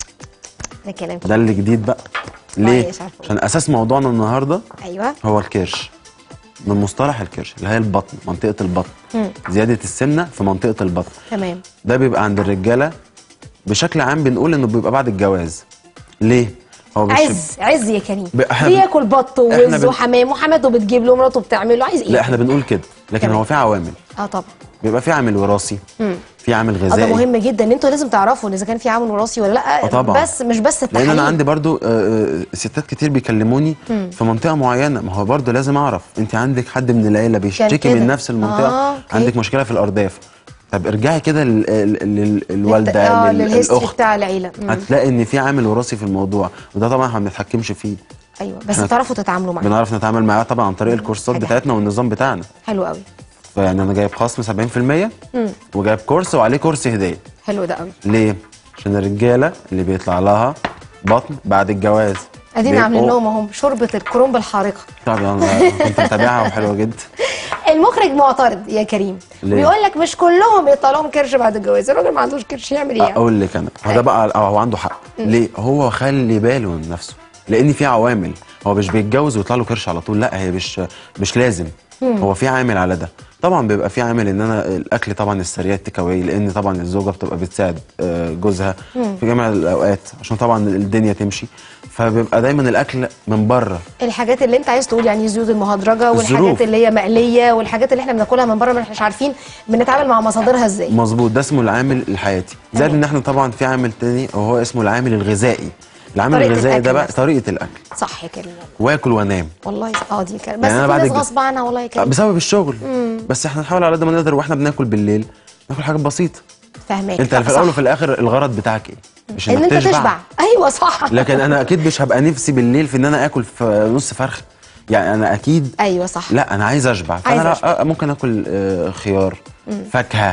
A: ده كلام
C: ده اللي جديد بقى ليه
A: مش عارفة.
C: عشان اساس موضوعنا النهارده
A: ايوه
C: هو الكرش من مصطلح الكرش اللي هي البطن منطقه البطن زياده السمنه في منطقه البطن
A: تمام
C: ده بيبقى عند الرجاله بشكل عام بنقول انه بيبقى بعد الجواز ليه هو مش
A: عز عز يا كريم
C: ب- إحنا بن-
A: بياكل بط
C: إحنا
A: ووز
C: بن-
A: وحمام وحماته بتجيب له مراته بتعمل له عايز ايه
C: لا احنا بنقول كده لكن
A: تمام.
C: هو في عوامل
A: اه طبعا
C: بيبقى في عامل وراثي في عامل
A: اه ده
C: غذائي
A: مهم جدا ان انتوا لازم تعرفوا اذا كان في عامل وراثي ولا لا
C: آه طبعا.
A: بس مش بس
C: لان
A: التحاليل
C: انا عندي برضو آه، آه، ستات كتير بيكلموني في منطقه معينه ما هو برضو لازم اعرف انت عندك حد من العيله بيشتكي
A: كده.
C: من نفس المنطقه
A: آه، أوكي.
C: عندك مشكله في الارداف طب ارجعي كده لل- لل- للوالده
A: اه
C: لل-
A: للهيستوري
C: للاخت
A: بتاع العيله مم.
C: هتلاقي ان في عامل وراثي في الموضوع وده طبعا احنا ما بنتحكمش فيه
A: ايوه بس
C: إحنا
A: تعرفوا تتعاملوا معاه
C: بنعرف نتعامل معاه طبعا عن طريق الكورسات
A: حاجة
C: بتاعتنا والنظام بتاعنا
A: حلو قوي
C: فيعني انا جايب خصم 70% وجايب كورس وعليه كورس هديه
A: حلو ده قوي
C: ليه عشان الرجاله اللي بيطلع لها بطن بعد الجواز
A: ادينا
C: بيبقوا-
A: عاملين لهم اهم شوربه الكرنب الحارقه
C: طبعا كنت متابعها وحلوه جدا
A: المخرج معترض يا كريم
C: ليه؟
A: بيقول لك مش كلهم يطلع لهم كرش بعد الجواز الراجل ما عندوش كرش يعمل ايه يعني؟
C: اقول لك انا هو ده بقى هو عنده حق ليه هو خلي باله من نفسه لان في عوامل هو مش بيتجوز ويطلع له كرش على طول لا هي مش مش لازم هو في عامل على ده طبعا بيبقى في عامل ان انا الاكل طبعا السريع التيك أواي، لان طبعا الزوجه بتبقى بتساعد آه، جوزها في جميع الاوقات عشان طبعا الدنيا تمشي فبيبقى دايما الاكل من بره
A: الحاجات اللي انت عايز تقول يعني الزيوت المهدرجه والحاجات
C: الظروف.
A: اللي هي مقليه والحاجات اللي احنا بناكلها من بره ما احناش عارفين بنتعامل مع مصادرها ازاي
C: مظبوط ده اسمه العامل الحياتي زائد
A: تمام.
C: ان احنا طبعا في عامل تاني وهو اسمه العامل الغذائي العامل
A: طريقة
C: الغذائي
A: الأكل
C: ده بقى
A: نفسها.
C: طريقه الاكل
A: صح يا كريم والله.
C: واكل وانام
A: والله اه دي كلام بس
C: يعني أنا
A: في
C: بعد
A: ناس
C: الج-
A: غصب عنها والله يا كريم
C: بسبب الشغل بس احنا نحاول على قد ما نقدر واحنا بناكل بالليل ناكل حاجات بسيطه
A: فاهماك
C: انت
A: لا،
C: في الاول
A: صح.
C: وفي الاخر الغرض بتاعك ايه مش
A: ان
C: انك
A: انت تشبع ايوه صح
C: لكن انا اكيد مش هبقى نفسي بالليل في ان انا اكل في نص فرخه يعني انا اكيد
A: ايوه صح
C: لا انا عايز اشبع
A: عايز
C: فانا
A: أشبع.
C: لا- ممكن اكل آه، خيار فاكهه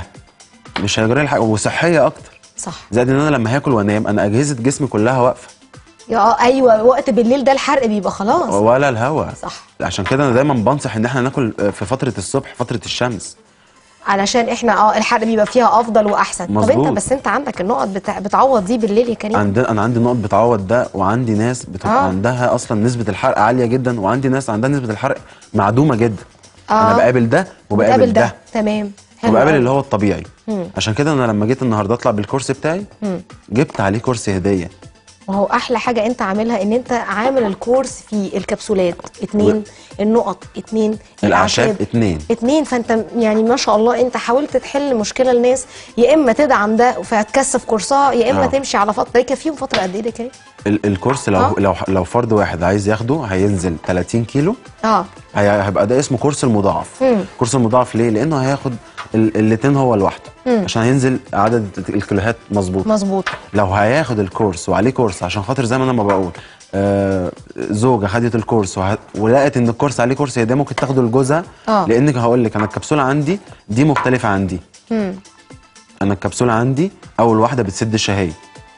C: مش هيجري لي حاجه وصحيه اكتر
A: صح
C: زائد ان انا لما هاكل وانام انا اجهزه جسمي كلها واقفه
A: يا اه ايوه وقت بالليل ده الحرق بيبقى خلاص
C: ولا الهوا
A: صح.
C: عشان كده انا دايما بنصح ان احنا ناكل آه، في فتره الصبح فتره الشمس
A: علشان احنا اه الحرق بيبقى فيها افضل واحسن طب
C: مظبوط.
A: انت بس انت عندك النقط بتاع بتعوض دي بالليل يا كريم
C: عند انا عندي نقط بتعوض ده وعندي ناس بتبقى
A: آه.
C: آه. عندها اصلا نسبه الحرق عاليه جدا وعندي ناس عندها نسبه الحرق معدومه جدا
A: آه.
C: انا بقابل ده وبقابل ده,
A: تمام حلو
C: وبقابل
A: أوي.
C: اللي هو الطبيعي عشان كده انا لما جيت النهارده اطلع بالكورس بتاعي جبت عليه كورس هديه
A: وهو احلى حاجه انت عاملها ان انت عامل الكورس في الكبسولات اتنين النقط اتنين
C: الأعشاب اتنين.
A: اتنين فانت يعني ما شاء الله انت حاولت تحل مشكله لناس يا اما تدعم ده فهتكثف كورسها يا اما
C: آه.
A: تمشي على فتره يكفيهم فتره قد ايه ده كده
C: ال- الكورس لو
A: آه.
C: لو لو فرد واحد عايز ياخده هينزل 30 كيلو
A: اه
C: هي- هيبقى ده اسمه كورس المضاعف
A: مم.
C: كورس المضاعف ليه لانه هياخد ال- الاتنين هو لوحده عشان هينزل عدد الكيلوهات مظبوط
A: مظبوط
C: لو هياخد الكورس وعليه كورس عشان خاطر زي ما انا ما بقول آه زوجه خدت الكورس وه... ولقت ان الكورس عليه كورس هي ده ممكن تاخده لجوزها
A: آه.
C: لانك هقول لك انا الكبسوله عندي دي مختلفه عن دي
A: مم.
C: انا الكبسوله عندي اول واحده بتسد الشهيه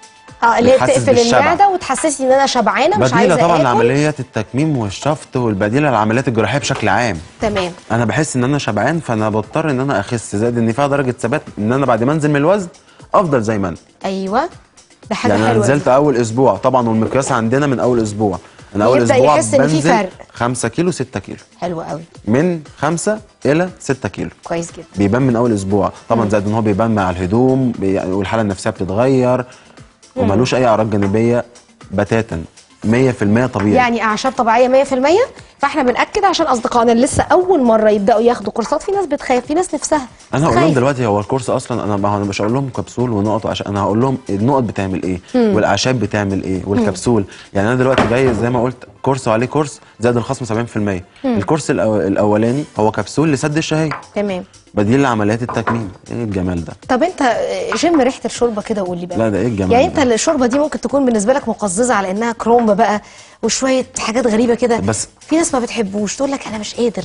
A: اه اللي هي
C: بتحسس
A: بتقفل
C: بالشبع.
A: المعده وتحسسني ان انا شبعانه مش
C: بديله
A: عايزه
C: طبعا
A: اكل
C: لعمليات التكميم والشفط والبديله للعمليات الجراحيه بشكل عام
A: تمام
C: انا بحس ان انا شبعان فانا بضطر ان انا اخس زائد ان فيها درجه ثبات ان انا بعد ما انزل من الوزن افضل زي ما انا
A: ايوه ده حاجه
C: يعني انا
A: حلوه
C: نزلت اول اسبوع طبعا والمقياس عندنا من اول اسبوع انا اول
A: يبدأ
C: اسبوع
A: يحس إن في
C: بنزل
A: فرق.
C: 5 كيلو 6 كيلو
A: حلوه قوي
C: من 5 الى 6 كيلو
A: كويس جدا
C: بيبان من اول اسبوع طبعا زائد ان هو بيبان مع الهدوم بي... والحاله النفسيه بتتغير وملوش اي اعراض جانبيه بتاتا 100% طبيعي
A: يعني اعشاب طبيعيه 100% فاحنا بناكد عشان اصدقائنا اللي لسه اول مره يبداوا ياخدوا كورسات في ناس بتخاف في ناس نفسها
C: انا هقول لهم
A: خايفة.
C: دلوقتي هو الكورس اصلا انا ما- انا مش هقول لهم كبسول ونقط عشان انا هقول لهم النقط بتعمل ايه والاعشاب بتعمل ايه والكبسول يعني انا دلوقتي جاي زي ما قلت كورس وعليه كورس زائد الخصم 70% الكورس الأو... الاولاني هو كبسول لسد الشهيه
A: تمام
C: بديل لعمليات التكميم ايه الجمال ده
A: طب انت شم ريحه الشوربه كده وقول لي بقى
C: لا ده ايه الجمال
A: يعني انت
C: ده؟
A: الشوربه دي ممكن تكون بالنسبه لك مقززه على انها كرومب بقى وشويه حاجات غريبه كده
C: بس-
A: في ناس ما بتحبوش تقول لك انا مش قادر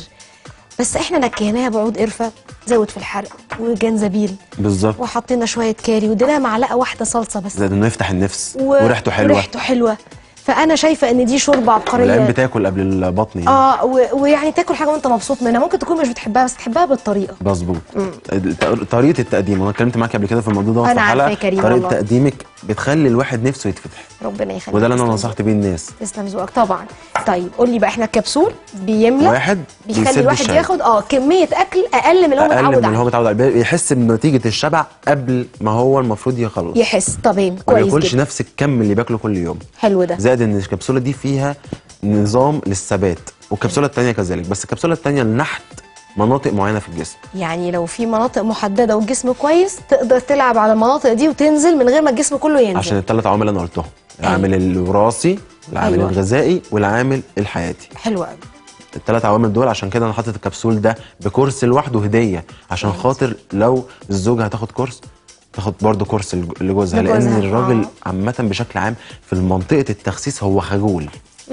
A: بس احنا نكيناها بعود قرفه زود في الحرق وجنزبيل
C: بالظبط
A: وحطينا شويه كاري واديناها معلقه واحده صلصه بس
C: زائد انه يفتح النفس
A: و-
C: وريحته حلوه
A: وريحته حلوه فانا شايفه ان دي شوربه
C: العين
A: عبقريه
C: بتاكل قبل البطن يعني
A: اه و- ويعني تاكل حاجه وانت مبسوط منها ممكن تكون مش بتحبها بس تحبها بالطريقه
C: مظبوط الت- طريقه التقديم وانا اتكلمت معاك قبل كده في الموضوع ده
A: أنا
C: في
A: عارفة
C: حلقه
A: يا كريم
C: طريقه
A: والله.
C: تقديمك بتخلي الواحد نفسه يتفتح
A: ربنا يخليك
C: وده اللي انا
A: تسلم
C: نصحت بيه الناس
A: تسلم ذوقك طبعا طيب قول لي بقى احنا الكبسول بيملى
C: واحد
A: بيخلي
C: بيسد
A: الواحد
C: الشهية.
A: ياخد اه كميه اكل اقل من اللي هو
C: اقل
A: متعود
C: من اللي هو
A: عليه
C: متعود عليه بيحس بنتيجه الشبع قبل ما هو المفروض يخلص
A: يحس تمام
C: ما
A: كويس
C: بياكلش
A: جدا
C: نفس الكم اللي بياكله كل يوم
A: حلو ده
C: زائد ان الكبسوله دي فيها نظام للثبات والكبسوله الثانيه كذلك بس الكبسوله الثانيه لنحت مناطق معينه في الجسم
A: يعني لو في مناطق محدده والجسم كويس تقدر تلعب على المناطق دي وتنزل من غير ما الجسم كله ينزل
C: عشان الثلاث عوامل اللي انا قلتهم العامل الوراثي العامل
A: أيوة.
C: الغذائي والعامل الحياتي
A: حلو قوي
C: الثلاث عوامل دول عشان كده انا حاطط الكبسول ده بكورس لوحده هديه عشان خاطر لو الزوجه هتاخد كورس تاخد برضه كورس لج- لجوزها لان
A: لجوزها،
C: الراجل
A: آه.
C: عامه بشكل عام في منطقه التخسيس هو خجول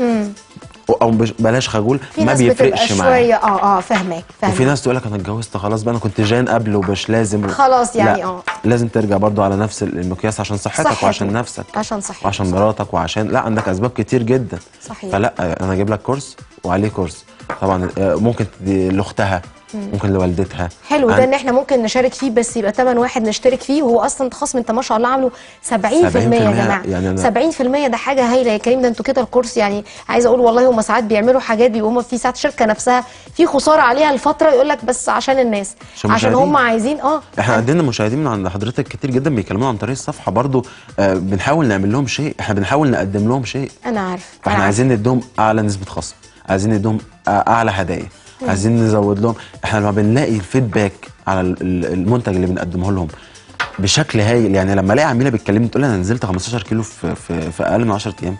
C: او بش- بلاش خجول
A: في
C: ما
A: ناس بتبقى
C: بيفرقش معاه
A: شويه اه اه فاهماك
C: وفي
A: فاهماك
C: ناس تقول لك انا اتجوزت خلاص بقى انا كنت جان قبل ومش لازم
A: خلاص يعني
C: لا
A: اه.
C: لازم ترجع برضو على نفس المقياس عشان صحتك
A: صحته.
C: وعشان نفسك
A: عشان صحتك
C: وعشان مراتك وعشان لا عندك اسباب كتير جدا
A: صحيح.
C: فلا انا اجيب لك كورس وعليه كورس طبعا آه، ممكن تدي لاختها ممكن لوالدتها
A: حلو ده
C: عن-
A: ان احنا ممكن نشارك فيه بس يبقى تمن واحد نشترك فيه وهو اصلا تخصم انت ما شاء الله عامله 70% يا
C: 70%
A: جماعه
C: يعني أنا-
A: 70% ده حاجه هايله يا كريم ده انتوا كده الكورس يعني عايزه اقول والله هم ساعات بيعملوا حاجات بيبقوا هم في ساعات الشركه نفسها في خساره عليها الفتره يقول لك بس عشان الناس
C: عشان
A: عشان
C: مشاهدين.
A: هم عايزين اه
C: احنا عندنا مشاهدين من عند حضرتك كتير جدا بيكلمونا عن طريق الصفحه برضو آه بنحاول نعمل لهم شيء احنا بنحاول نقدم لهم شيء
A: انا عارف
C: فاحنا عايزين نديهم اعلى نسبه خصم عايزين نديهم آه، اعلى هدايا عايزين نزود لهم احنا لما بنلاقي الفيدباك على ال- ال- المنتج اللي بنقدمه لهم بشكل هايل يعني لما الاقي عميله بتكلمني تقول لي انا نزلت 15 كيلو في في, في اقل من 10 ايام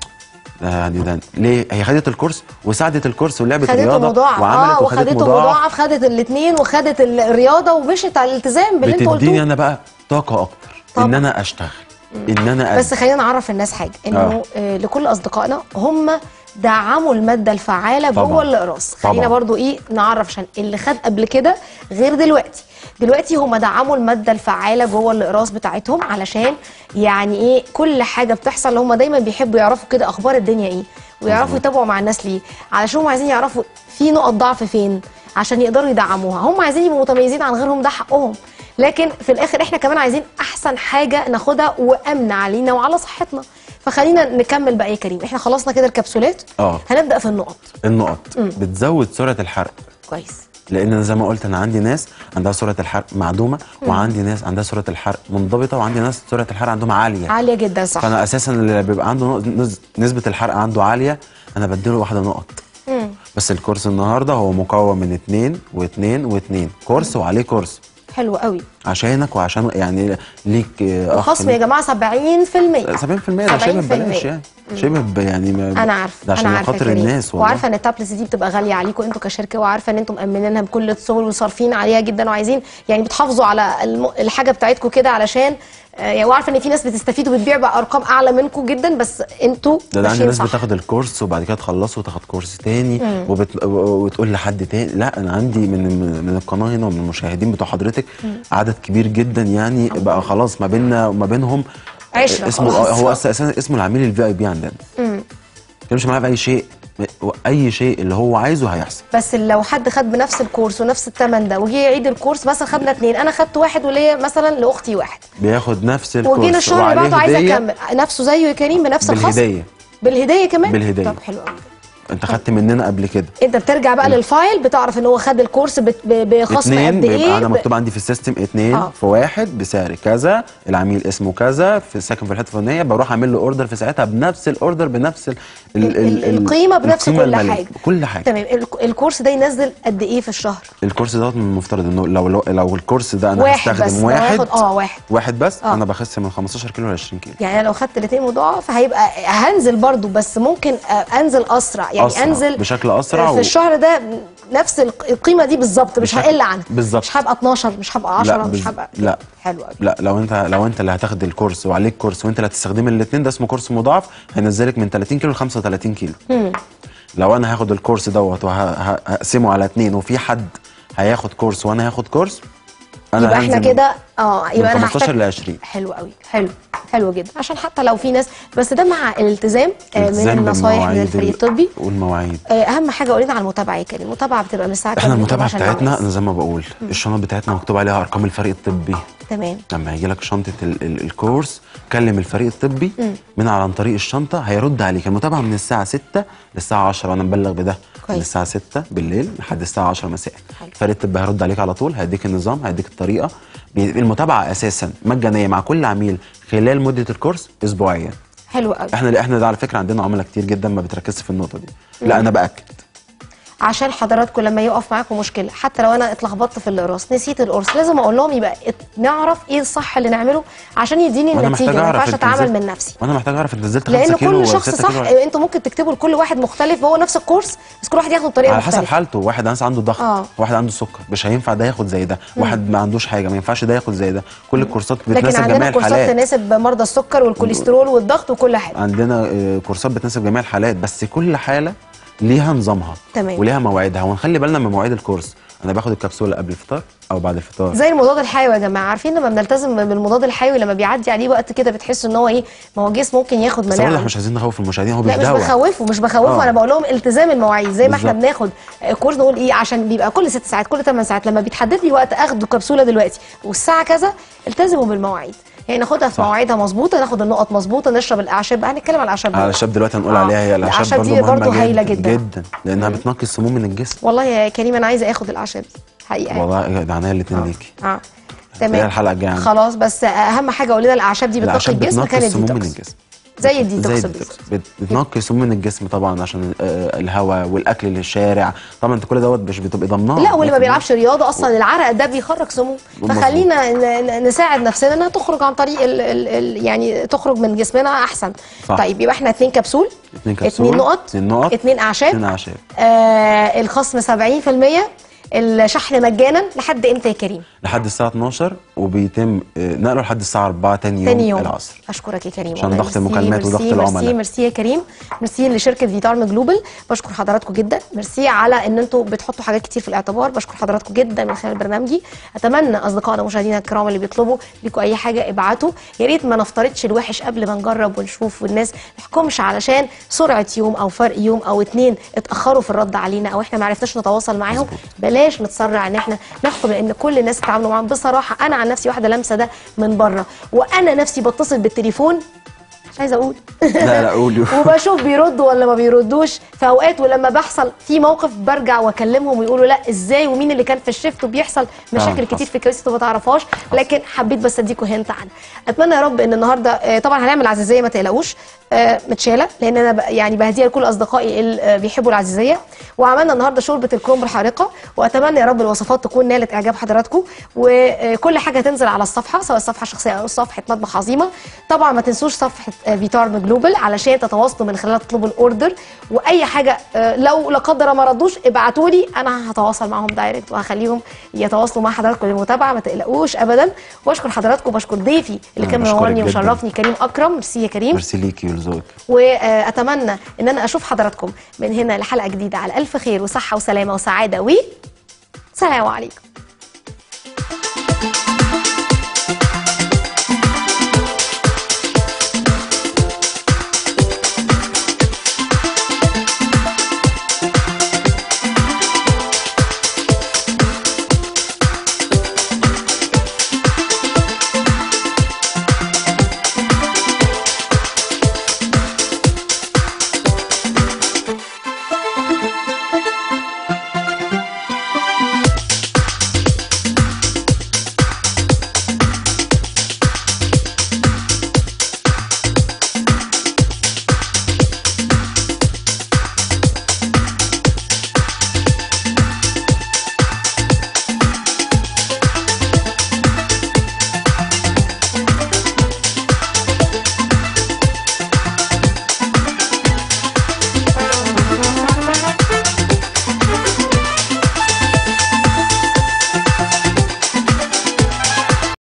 C: ده يعني ده ليه هي خدت الكورس وساعدت الكورس ولعبت
A: خدته
C: رياضه
A: مضاعف
C: وعملت
A: اه
C: وخدت
A: وخدته مضاعف خدت الاثنين وخدت ال- الرياضه ومشت على الالتزام باللي انتوا
C: بتديني
A: قلتوه
C: انا بقى طاقه اكتر
A: طبعا.
C: ان انا اشتغل ان انا
A: بس
C: أدي.
A: خلينا نعرف الناس حاجه انه
C: آه.
A: آه. لكل اصدقائنا هم دعموا الماده الفعاله
C: طبعاً.
A: جوه الاقراص خلينا
C: طبعاً.
A: برضو ايه نعرف عشان اللي خد قبل كده غير دلوقتي دلوقتي هم دعموا الماده الفعاله جوه الاقراص بتاعتهم علشان يعني ايه كل حاجه بتحصل هم دايما بيحبوا يعرفوا كده اخبار الدنيا ايه ويعرفوا
C: مظبوط.
A: يتابعوا مع الناس ليه علشان هم عايزين يعرفوا في نقط ضعف فين عشان يقدروا يدعموها هم عايزين يبقوا متميزين عن غيرهم ده حقهم لكن في الاخر احنا كمان عايزين احسن حاجه ناخدها وامن علينا وعلى صحتنا فخلينا نكمل بقى يا كريم احنا خلصنا كده الكبسولات
C: اه
A: هنبدا في النقط
C: النقط بتزود سرعه الحرق
A: كويس
C: لان أنا زي ما قلت انا عندي ناس عندها سرعه الحرق معدومه وعندي ناس عندها سرعه الحرق منضبطه وعندي ناس سرعه الحرق عندهم عاليه
A: عاليه جدا صح
C: فانا اساسا اللي بيبقى عنده نق- نز- نسبه الحرق عنده عاليه انا بديله واحده نقط
A: مم.
C: بس الكورس النهارده هو مكون من اتنين واتنين واتنين كورس وعليه كورس
A: حلو قوي
C: عشانك وعشان يعني ليك آه، أخ
A: الخصم يا جماعه 70%
C: 70% ده شبه
A: 70%
C: ببلاش يعني شبه ب- يعني ما-
A: انا عارفه
C: ده عشان
A: انا عارفه
C: خاطر
A: يا كريم.
C: الناس والله
A: وعارفه ان التابلتس دي بتبقى غاليه عليكم انتوا كشركه وعارفه ان انتم مأمنينها بكل السبل وصارفين عليها جدا وعايزين يعني بتحافظوا على الم- الحاجه بتاعتكم كده علشان آه، يعني وعارفه ان في ناس بتستفيد وبتبيع بارقام اعلى منكم جدا بس انتوا
C: ده, ده عندي
A: ماشيين
C: ناس
A: صح.
C: بتاخد الكورس وبعد كده تخلصه وتاخد كورس تاني وبت... وتقول لحد تاني لا انا عندي من من القناه هنا ومن المشاهدين بتوع حضرتك عدد كبير جدا يعني بقى خلاص ما بيننا وما بينهم
A: عشرة
C: اسمه
A: خلاص.
C: هو اساسا اسمه العميل الفي اي بي عندنا مش معاه في اي شيء اي شيء اللي هو عايزه هيحصل
A: بس لو حد خد بنفس الكورس ونفس الثمن ده وجي يعيد الكورس مثلا خدنا اثنين انا خدت واحد وليا مثلا لاختي واحد
C: بياخد نفس الكورس
A: وجينا الشهر اللي
C: وعليه
A: بعده عايزه
C: هدية
A: اكمل نفسه زيه يا كريم بنفس الخصم
C: بالهديه
A: بالهديه كمان
C: بالهدية.
A: طب حلو قوي
C: انت خدت مننا قبل كده
A: انت بترجع بقى للفايل بتعرف ان هو خد الكورس بت- ب- بخصم
C: اتنين
A: قد ايه
C: بيبقى انا
A: ب-
C: مكتوب عندي في السيستم اتنين
A: آه.
C: في واحد بسعر كذا العميل اسمه كذا في ساكن في الحته الفلانيه بروح اعمل له اوردر في ساعتها بنفس الاوردر بنفس ال ال
A: ال- ال- القيمه بنفس
C: القيمة
A: كل
C: المالية.
A: حاجه
C: كل حاجه
A: تمام الك- الكورس ده ينزل قد ايه في الشهر
C: الكورس دوت من المفترض انه لو لو, لو الكورس ده انا
A: واحد بس
C: هستخدم
A: لو
C: واحد
A: هاخد- اه واحد
C: واحد بس
A: آه.
C: انا بخس من 15 كيلو ل 20 كيلو
A: يعني انا لو خدت الاثنين مضاعف هيبقى هنزل برضو بس ممكن آه، انزل اسرع يعني
C: أسرع،
A: انزل
C: بشكل أسرع
A: في
C: و-
A: الشهر ده نفس الق- القيمه دي بالظبط مش
C: بشكل-
A: هقل عنها
C: بالظبط.
A: مش هبقى 12 مش هبقى 10 مش
C: بز-
A: هبقى
C: لا
A: حلو قوي
C: لا لو انت لو انت اللي هتاخد الكورس وعليك كورس وانت اللي هتستخدم الاثنين ده اسمه كورس مضاعف هينزلك من 30 كيلو ل 35 كيلو لو انا هاخد الكورس دوت وهقسمه على اثنين وفي حد هياخد كورس وانا هاخد كورس انا
A: يبقى احنا
C: هنزل
A: كده اه يبقى
C: من
A: انا
C: 15
A: هحتاج
C: ل 20
A: حلو قوي حلو حلو جدا عشان حتى لو في ناس بس ده مع الالتزام آه، من
C: التزام
A: النصايح من
C: بالمواعيد
A: الفريق
C: ال-
A: الطبي
C: والمواعيد
A: آه، اهم حاجه قولنا على المتابعه يا كريم المتابعه بتبقى من الساعه كام
C: احنا
A: لكام
C: المتابعه
A: عشان
C: بتاعتنا
A: الناس؟
C: انا زي ما بقول الشنط بتاعتنا مكتوب عليها ارقام الفريق الطبي
A: تمام
C: لما يجي لك شنطه ال ال الكورس كلم الفريق الطبي من عن طريق الشنطه هيرد عليك المتابعه من الساعه 6 للساعه 10 وانا مبلغ بده من
A: كويس.
C: الساعه 6 بالليل لحد الساعه 10 مساء
A: حلو.
C: الفريق الطبي هيرد عليك على طول هيديك النظام هيديك الطريقه بي- المتابعه اساسا مجانيه مع كل عميل خلال مده الكورس اسبوعيا
A: حلو قوي
C: احنا احنا ده على فكره عندنا عملاء كتير جدا ما بتركزش في النقطه دي لا انا باكد
A: عشان حضراتكم لما يقف معاكم مشكله حتى لو انا اتلخبطت في القرص نسيت القرص لازم اقول لهم يبقى ات- نعرف ايه الصح اللي نعمله عشان يديني
C: وانا
A: النتيجه
C: محتاج
A: ما
C: اعرف
A: ينفعش
C: انت
A: اتعامل
C: نزلت-
A: من نفسي
C: وانا محتاج اعرف انت نزلت 5
A: لان
C: كيلو
A: كل
C: ولا
A: شخص
C: 6
A: صح
C: كيلو
A: انتوا ممكن تكتبوا لكل واحد مختلف هو نفس الكورس بس كل واحد ياخد طريقه
C: على حسب
A: مختلفه
C: حالته واحد ناس عنده ضغط
A: آه.
C: واحد عنده سكر مش هينفع ده ياخد زي ده واحد ما عندوش حاجه ما ينفعش ده ياخد زي ده كل الكورسات
A: لكن
C: بتناسب جميع
A: عندنا كورسات
C: الحالات
A: تناسب مرضى السكر والكوليسترول والضغط وكل حاجه
C: عندنا آه، كورسات بتناسب جميع الحالات بس كل حاله ليها نظامها
A: تمام.
C: وليها مواعيدها ونخلي بالنا من مواعيد الكورس انا باخد الكبسوله قبل الفطار او بعد الفطار
A: زي المضاد الحيوي يا جماعه عارفين لما بنلتزم بالمضاد الحيوي لما بيعدي عليه وقت كده بتحس ان هو ايه ما هو جسم ممكن ياخد
C: بس برضه
A: مناعه
C: احنا مش عايزين نخوف المشاهدين هو مش
A: لا مش
C: دواء
A: بخوفه مش بخوفه
C: آه.
A: انا بقول لهم التزام المواعيد زي ما احنا
C: بالظبط.
A: بناخد كورس نقول ايه عشان بيبقى كل ست ساعات كل 8 ساعات لما بيتحدد لي وقت اخد كبسوله دلوقتي والساعه كذا التزموا بالمواعيد يعني ناخدها في
C: صح.
A: مواعيدها مظبوطه ناخد النقط مظبوطه نشرب الاعشاب هنتكلم على الاعشاب
C: على
A: برضه.
C: الشاب دلوقتي هنقول
A: آه.
C: عليها هي الاعشاب
A: الأعشاب
C: برضه
A: دي
C: مهمه
A: برضه هايله جدا
C: جدا لانها بتنقي السموم من الجسم
A: والله يا كريم انا عايزه اخد الاعشاب دي حقيقه
C: والله ده عينيا الاثنين ليكي
A: اه
C: هي
A: تمام
C: الحلقة الجاية عندي.
A: خلاص بس اهم حاجه قولي لنا الاعشاب دي بتنقي
C: الاعشاب
A: الجسم
C: بتنقي
A: كان
C: السموم من
A: الديتوكس
C: الجسم
A: زي الديتوكس
C: زي
A: بالظبط.
C: الديتوكس بت- بتنقي سموم من الجسم طبعا عشان آه، الهواء والاكل للشارع طبعا انت كل دوت مش بتبقي ضمناه
A: لا واللي ما
C: 100%.
A: بيلعبش رياضه اصلا العرق ده بيخرج سموم
C: مظبوط.
A: فخلينا ن- ن- نساعد نفسنا انها تخرج عن طريق ال ال ال يعني تخرج من جسمنا احسن
C: صح.
A: طيب يبقى احنا اتنين كبسول
C: اتنين كبسول،
A: اتنين نقط
C: اتنين نقط،
A: اتنين اعشاب
C: اتنين أعشاب.
A: آه الخصم 70% الشحن مجانا لحد امتى يا كريم
C: لحد الساعه 12 وبيتم آه، نقله لحد الساعه 4 تاني يوم,
A: تاني يوم
C: العصر
A: اشكرك يا كريم
C: عشان
A: والله.
C: ضغط
A: ميرسي،
C: المكالمات وضغط
A: ميرسي،
C: العملاء.
A: ميرسي ميرسي يا كريم ميرسي لشركه فيتارم جلوبال بشكر حضراتكم جدا ميرسي على ان انتم بتحطوا حاجات كتير في الاعتبار بشكر حضراتكم جدا من خلال برنامجي اتمنى اصدقائنا مشاهدينا الكرام اللي بيطلبوا ليكوا اي حاجه ابعتوا يا ريت ما نفترضش الوحش قبل ما نجرب ونشوف والناس ما نحكمش علشان سرعه يوم او فرق يوم او اتنين اتاخروا في الرد علينا او احنا ما عرفناش نتواصل معاهم
C: مظبوط.
A: بلاش نتسرع ان احنا نحكم لان كل الناس اتعاملوا معاهم بصراحه انا عن نفسي واحده لامسه ده من بره وانا نفسي بتصل بالتليفون مش عايزه اقول
C: لا لا قولي
A: وبشوف بيردوا ولا ما بيردوش في اوقات ولما بحصل في موقف برجع واكلمهم ويقولوا لا ازاي ومين اللي كان في الشيفت وبيحصل مشاكل
C: فعلا
A: كتير
C: حصل.
A: في كريستو ما تعرفهاش لكن حبيت بس اديكم هنت عنها اتمنى يا رب ان النهارده آه، طبعا هنعمل عزيزيه ما تقلقوش آه، متشاله لان انا ب- يعني بهديها لكل اصدقائي اللي آه، بيحبوا العزيزيه وعملنا النهارده شوربه الكرنب الحارقه واتمنى يا رب الوصفات تكون نالت اعجاب حضراتكم وكل حاجه تنزل على الصفحه سواء الصفحه الشخصيه او صفحه مطبخ عظيمه طبعا ما تنسوش صفحه آه، فيتارم جلوبال علشان تتواصلوا من خلالها تطلبوا الاوردر واي حاجه آه، لو لا قدر ما ردوش ابعتوا لي انا هتواصل معاهم دايركت وهخليهم يتواصلوا مع حضراتكم للمتابعه ما تقلقوش ابدا واشكر حضراتكم وبشكر ضيفي اللي
C: أنا
A: كان
C: بشكرك
A: منورني
C: جداً.
A: ومشرفني كريم اكرم ميرسي يا كريم
C: ميرسي ليكي ولذوقك
A: واتمنى ان انا اشوف حضراتكم من هنا لحلقه جديده على الف خير وصحه وسلامه وسعاده و سلام عليكم